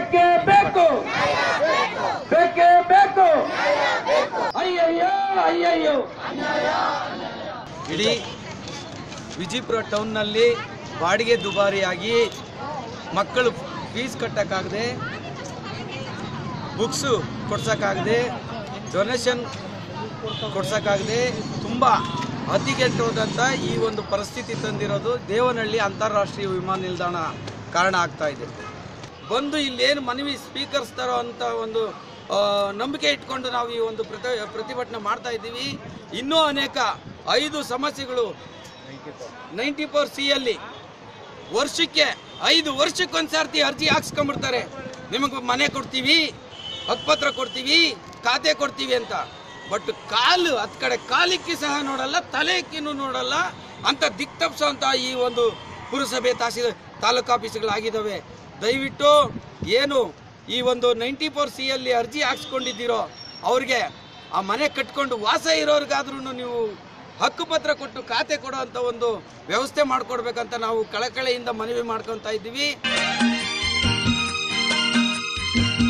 ಬೇಕೇ ಬೇಕು ಬೇಕೇ ಬೇಕು ಅಯ್ಯಯ್ಯೋ ಅಯ್ಯಯ್ಯೋ ಇಡೀ ವಿಜಯಪುರ ಟೌನ್ನಲ್ಲಿ ಬಾಡಿಗೆ ದುಬಾರಿಯಾಗಿ ಮಕ್ಕಳು ಫೀಸ್ ಕಟ್ಟೋಕ್ಕಾಗದೆ ಬುಕ್ಸು ಕೊಡ್ಸೋಕ್ಕಾಗದೆ ಡೊನೇಷನ್ ಕೊಡ್ಸೋಕ್ಕಾಗದೆ ತುಂಬ ಅತಿಗೆಟ್ಟೋದಂಥ ಈ ಒಂದು ಪರಿಸ್ಥಿತಿ ತಂದಿರೋದು ದೇವನಹಳ್ಳಿ ಅಂತಾರಾಷ್ಟ್ರೀಯ ವಿಮಾನ ನಿಲ್ದಾಣ ಕಾರಣ ಆಗ್ತಾ ಇದೆ ಬಂದು ಇಲ್ಲೇನು ಮನವಿ ಸ್ಪೀಕರ್ಸ್ ತರೋ ಅಂತ ಒಂದು ಆ, ನಂಬಿಕೆ ಇಟ್ಕೊಂಡು ನಾವು ಈ ಒಂದು ಪ್ರತಿ ಪ್ರತಿಭಟನೆ ಮಾಡ್ತಾ ಇದ್ದೀವಿ ಇನ್ನೂ ಅನೇಕ ಐದು ಸಮಸ್ಯೆಗಳು ನೈಂಟಿ ಫೋರ್ ಸಿ ಅಲ್ಲಿ ವರ್ಷಕ್ಕೆ ಐದು ವರ್ಷಕ್ಕೊಂದ್ಸರ್ತಿ ಅರ್ಜಿ ಹಾಕ್ಸ್ಕೊಂಡ್ಬಿಡ್ತಾರೆ ನಿಮಗೆ ಮನೆ ಕೊಡ್ತೀವಿ ಹಕ್ಪತ್ರ ಕೊಡ್ತೀವಿ ಖಾತೆ ಕೊಡ್ತೀವಿ ಅಂತ ಬಟ್ ಕಾಲು ಹತ್ ಕಡೆ ಕಾಲಿಕ್ಕಿ ಸಹ ನೋಡಲ್ಲ ತಲೆಕ್ಕಿನೂ ನೋಡಲ್ಲ ಅಂತ ದಿಕ್ತಪ್ಸೋ ಅಂತ ಈ ಒಂದು ಪುರಸಭೆ ತಹಸೀಲ್ ತಾಲೂಕು ಆಫೀಸ್ಗಳಾಗಿದ್ದಾವೆ ದಯವಿಟ್ಟು ಏನು ಈ ಒಂದು ನೈಂಟಿ ಫೋರ್ ಸಿ ಅಲ್ಲಿ ಅರ್ಜಿ ಹಾಕ್ಸ್ಕೊಂಡಿದ್ದೀರೋ ಅವ್ರಿಗೆ ಆ ಮನೆ ಕಟ್ಕೊಂಡು ವಾಸ ಇರೋರಿಗಾದ್ರೂ ನೀವು ಹಕ್ಕುಪತ್ರ ಕೊಟ್ಟು ಖಾತೆ ಕೊಡೋ ಅಂತ ಒಂದು ವ್ಯವಸ್ಥೆ ಮಾಡಿಕೊಡ್ಬೇಕಂತ ನಾವು ಕಳಕಳೆಯಿಂದ ಮನವಿ ಮಾಡ್ಕೊತಾ ಇದ್ದೀವಿ